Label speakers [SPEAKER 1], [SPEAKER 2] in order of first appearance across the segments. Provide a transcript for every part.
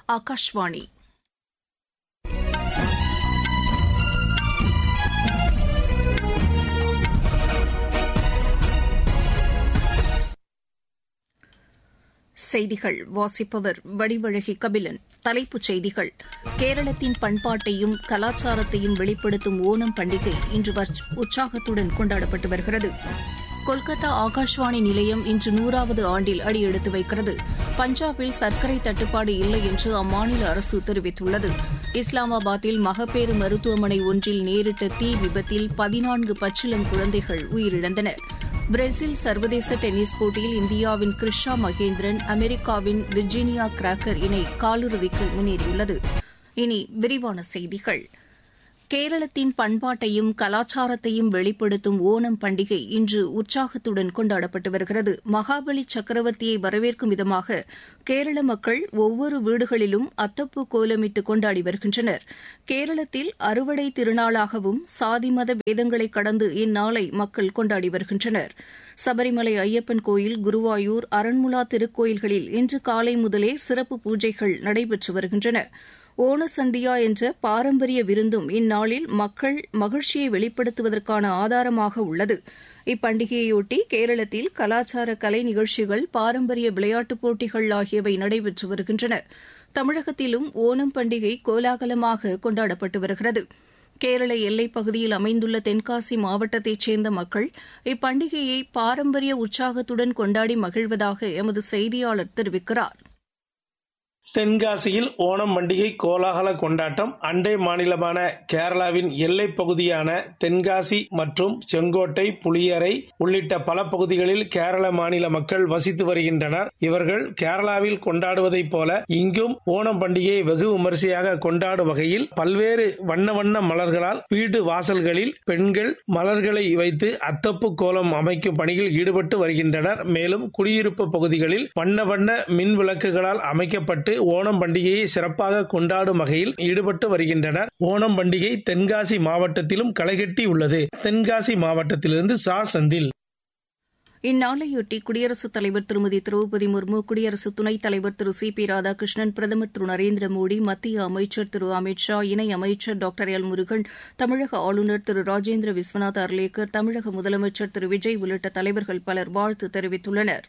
[SPEAKER 1] ஆகாஷ்வாணி செய்திகள் வாசிப்பவர் வடிவழகி கபிலன் தலைப்புச் செய்திகள் கேரளத்தின் பண்பாட்டையும் கலாச்சாரத்தையும் வெளிப்படுத்தும் ஓணம் பண்டிகை இன்று உற்சாகத்துடன் கொண்டாடப்பட்டு வருகிறது கொல்கத்தா ஆகாஷ்வாணி நிலையம் இன்று நூறாவது ஆண்டில் அடியெடுத்து வைக்கிறது பஞ்சாபில் சர்க்கரை தட்டுப்பாடு இல்லை என்று அம்மாநில அரசு தெரிவித்துள்ளது இஸ்லாமாபாத்தில் மகப்பேறு மருத்துவமனை ஒன்றில் நேரிட்ட தீ விபத்தில் பதினான்கு பச்சிளம் குழந்தைகள் உயிரிழந்தன பிரேசில் சர்வதேச டென்னிஸ் போட்டியில் இந்தியாவின் கிருஷா மகேந்திரன் அமெரிக்காவின் விர்ஜீனியா கிராக்கர் இணை காலிறுதிக்கு முன்னேறியுள்ளது இனி விரிவான செய்திகள் கேரளத்தின் பண்பாட்டையும் கலாச்சாரத்தையும் வெளிப்படுத்தும் ஓணம் பண்டிகை இன்று உற்சாகத்துடன் கொண்டாடப்பட்டு வருகிறது மகாபலி சக்கரவர்த்தியை வரவேற்கும் விதமாக கேரள மக்கள் ஒவ்வொரு வீடுகளிலும் அத்தப்பூ கோலமிட்டு கொண்டாடி வருகின்றனர் கேரளத்தில் அறுவடை திருநாளாகவும் சாதி மத வேதங்களை கடந்து இந்நாளை மக்கள் கொண்டாடி வருகின்றனர் சபரிமலை ஐயப்பன் கோயில் குருவாயூர் அரண்முலா திருக்கோயில்களில் இன்று காலை முதலே சிறப்பு பூஜைகள் நடைபெற்று வருகின்றன ஓணசந்தியா என்ற பாரம்பரிய விருந்தும் இந்நாளில் மக்கள் மகிழ்ச்சியை வெளிப்படுத்துவதற்கான ஆதாரமாக உள்ளது இப்பண்டிகையையொட்டி கேரளத்தில் கலாச்சார கலை நிகழ்ச்சிகள் பாரம்பரிய விளையாட்டுப் போட்டிகள் ஆகியவை நடைபெற்று வருகின்றன தமிழகத்திலும் ஓணம் பண்டிகை கோலாகலமாக கொண்டாடப்பட்டு வருகிறது கேரள எல்லைப் பகுதியில் அமைந்துள்ள தென்காசி மாவட்டத்தைச் சேர்ந்த மக்கள் இப்பண்டிகையை பாரம்பரிய உற்சாகத்துடன் கொண்டாடி மகிழ்வதாக எமது செய்தியாளர் தெரிவிக்கிறார்
[SPEAKER 2] தென்காசியில் ஓணம் பண்டிகை கோலாகல கொண்டாட்டம் அண்டை மாநிலமான கேரளாவின் எல்லைப் பகுதியான தென்காசி மற்றும் செங்கோட்டை புளியரை உள்ளிட்ட பல பகுதிகளில் கேரள மாநில மக்கள் வசித்து வருகின்றனர் இவர்கள் கேரளாவில் கொண்டாடுவதைப் போல இங்கும் ஓணம் பண்டிகையை வெகு விமரிசையாக கொண்டாடும் வகையில் பல்வேறு வண்ண வண்ண மலர்களால் வீடு வாசல்களில் பெண்கள் மலர்களை வைத்து அத்தப்பு கோலம் அமைக்கும் பணியில் ஈடுபட்டு வருகின்றனர் மேலும் குடியிருப்பு பகுதிகளில் வண்ண வண்ண மின் விளக்குகளால் அமைக்கப்பட்டு ஓணம் பண்டிகையை சிறப்பாக கொண்டாடும் வகையில் ஈடுபட்டு வருகின்றனர் ஓணம் பண்டிகை தென்காசி மாவட்டத்திலும் களைகட்டி உள்ளது தென்காசி மாவட்டத்திலிருந்து சா செந்தில்
[SPEAKER 1] இந்நாளையொட்டி குடியரசுத் தலைவர் திருமதி திரௌபதி முர்மு குடியரசு துணைத் தலைவர் திரு சி பி ராதாகிருஷ்ணன் பிரதமர் திரு நரேந்திர மோடி மத்திய அமைச்சர் திரு அமித் ஷா இணை அமைச்சர் டாக்டர் எல் முருகன் தமிழக ஆளுநர் திரு ராஜேந்திர விஸ்வநாத் அர்லேக்கர் தமிழக முதலமைச்சர் திரு விஜய் உள்ளிட்ட தலைவர்கள் பலர் வாழ்த்து தெரிவித்துள்ளனா்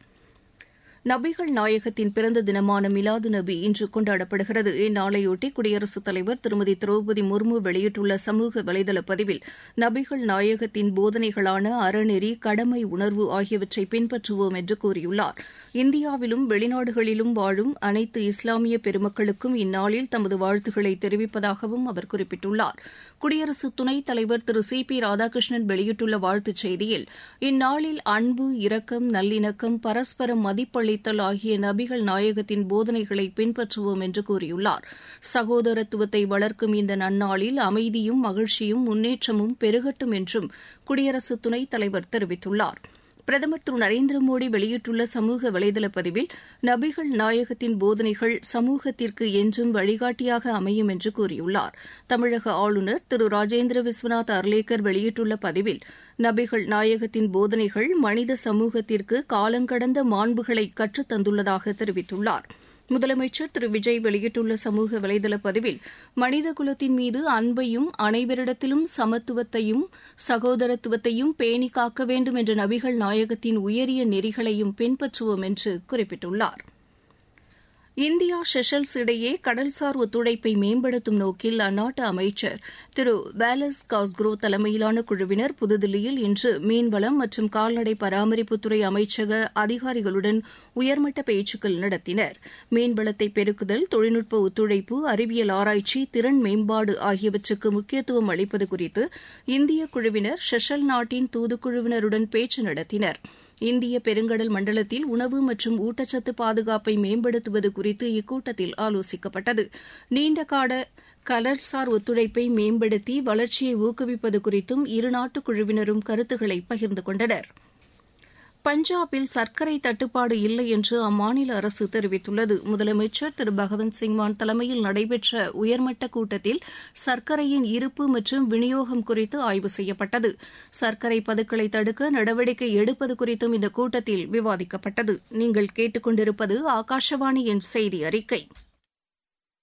[SPEAKER 1] நபிகள் நாயகத்தின் பிறந்த தினமான மிலாது நபி இன்று கொண்டாடப்படுகிறது இந்நாளையொட்டி குடியரசுத் தலைவர் திருமதி திரௌபதி முர்மு வெளியிட்டுள்ள சமூக வலைதள பதிவில் நபிகள் நாயகத்தின் போதனைகளான அறநெறி கடமை உணர்வு ஆகியவற்றை பின்பற்றுவோம் என்று கூறியுள்ளார் இந்தியாவிலும் வெளிநாடுகளிலும் வாழும் அனைத்து இஸ்லாமிய பெருமக்களுக்கும் இந்நாளில் தமது வாழ்த்துக்களை தெரிவிப்பதாகவும் அவர் குறிப்பிட்டுள்ளார் குடியரசு துணைத் தலைவர் திரு சி பி ராதாகிருஷ்ணன் வெளியிட்டுள்ள வாழ்த்துச் செய்தியில் இந்நாளில் அன்பு இரக்கம் நல்லிணக்கம் பரஸ்பரம் மதிப்பளித்தல் ஆகிய நபிகள் நாயகத்தின் போதனைகளை பின்பற்றுவோம் என்று கூறியுள்ளார் சகோதரத்துவத்தை வளர்க்கும் இந்த நன்னாளில் அமைதியும் மகிழ்ச்சியும் முன்னேற்றமும் பெருகட்டும் என்றும் குடியரசு துணைத் தலைவர் தெரிவித்துள்ளார் பிரதமர் திரு நரேந்திர மோடி வெளியிட்டுள்ள சமூக வலைதள பதிவில் நபிகள் நாயகத்தின் போதனைகள் சமூகத்திற்கு என்றும் வழிகாட்டியாக அமையும் என்று கூறியுள்ளார் தமிழக ஆளுநர் திரு ராஜேந்திர விஸ்வநாத் அர்லேக்கர் வெளியிட்டுள்ள பதிவில் நபிகள் நாயகத்தின் போதனைகள் மனித சமூகத்திற்கு காலங்கடந்த மாண்புகளை கற்றுத் தந்துள்ளதாக தெரிவித்துள்ளாா் முதலமைச்சர் திரு விஜய் வெளியிட்டுள்ள சமூக வலைதள பதிவில் மனித குலத்தின் மீது அன்பையும் அனைவரிடத்திலும் சமத்துவத்தையும் சகோதரத்துவத்தையும் பேணி காக்க வேண்டும் என்ற நபிகள் நாயகத்தின் உயரிய நெறிகளையும் பின்பற்றுவோம் என்று குறிப்பிட்டுள்ளார் இந்தியா செஷல்ஸ் இடையே கடல்சார் ஒத்துழைப்பை மேம்படுத்தும் நோக்கில் அந்நாட்டு அமைச்சர் திரு வேலஸ் காஸ்க்ரோ தலைமையிலான குழுவினர் புதுதில்லியில் இன்று மீன்வளம் மற்றும் கால்நடை பராமரிப்புத்துறை அமைச்சக அதிகாரிகளுடன் உயர்மட்ட பேச்சுக்கள் நடத்தினர் மீன்வளத்தை பெருக்குதல் தொழில்நுட்ப ஒத்துழைப்பு அறிவியல் ஆராய்ச்சி திறன் மேம்பாடு ஆகியவற்றுக்கு முக்கியத்துவம் அளிப்பது குறித்து இந்திய குழுவினர் செஷல் நாட்டின் தூதுக்குழுவினருடன் பேச்சு நடத்தினர் இந்திய பெருங்கடல் மண்டலத்தில் உணவு மற்றும் ஊட்டச்சத்து பாதுகாப்பை மேம்படுத்துவது குறித்து இக்கூட்டத்தில் ஆலோசிக்கப்பட்டது நீண்டகால கடல்சார் ஒத்துழைப்பை மேம்படுத்தி வளர்ச்சியை ஊக்குவிப்பது குறித்தும் இருநாட்டு குழுவினரும் கருத்துக்களை பகிர்ந்து கொண்டனா் பஞ்சாபில் சர்க்கரை தட்டுப்பாடு இல்லை என்று அம்மாநில அரசு தெரிவித்துள்ளது முதலமைச்சர் திரு பகவந்த் சிங் மான் தலைமையில் நடைபெற்ற உயர்மட்ட கூட்டத்தில் சர்க்கரையின் இருப்பு மற்றும் விநியோகம் குறித்து ஆய்வு செய்யப்பட்டது சர்க்கரை பதுக்களை தடுக்க நடவடிக்கை எடுப்பது குறித்தும் இந்த கூட்டத்தில் விவாதிக்கப்பட்டது நீங்கள் கேட்டுக்கொண்டிருப்பது ஆகாஷவாணியின் செய்தி அறிக்கை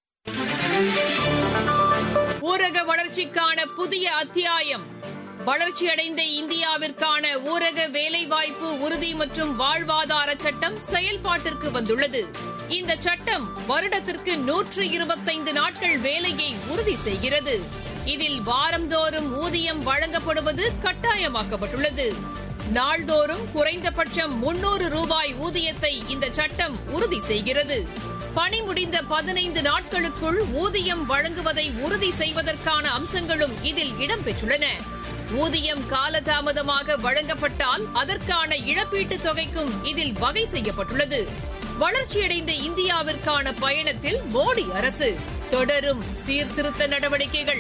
[SPEAKER 3] ஊரக வளர்ச்சிக்கான புதிய அத்தியாயம் வளர்ச்சியடைந்த இந்தியாவிற்கான ஊரக வேலைவாய்ப்பு உறுதி மற்றும் வாழ்வாதார சட்டம் செயல்பாட்டிற்கு வந்துள்ளது இந்த சட்டம் வருடத்திற்கு நூற்று இருபத்தைந்து நாட்கள் வேலையை உறுதி செய்கிறது இதில் வாரந்தோறும் ஊதியம் வழங்கப்படுவது கட்டாயமாக்கப்பட்டுள்ளது நாள்தோறும் குறைந்தபட்சம் முன்னூறு ரூபாய் ஊதியத்தை இந்த சட்டம் உறுதி செய்கிறது பணி முடிந்த பதினைந்து நாட்களுக்குள் ஊதியம் வழங்குவதை உறுதி செய்வதற்கான அம்சங்களும் இதில் இடம்பெற்றுள்ளன ஊதியம் காலதாமதமாக வழங்கப்பட்டால் அதற்கான இழப்பீட்டுத் தொகைக்கும் இதில் வகை செய்யப்பட்டுள்ளது வளர்ச்சியடைந்த இந்தியாவிற்கான பயணத்தில் மோடி அரசு தொடரும் சீர்திருத்த நடவடிக்கைகள்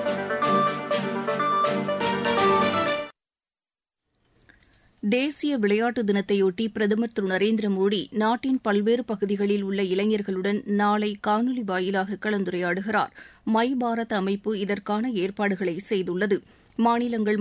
[SPEAKER 1] தேசிய விளையாட்டு தினத்தையொட்டி பிரதமர் திரு நரேந்திர மோடி நாட்டின் பல்வேறு பகுதிகளில் உள்ள இளைஞர்களுடன் நாளை காணொலி வாயிலாக கலந்துரையாடுகிறார் மை பாரத் அமைப்பு இதற்கான ஏற்பாடுகளை செய்துள்ளது மாநிலங்கள்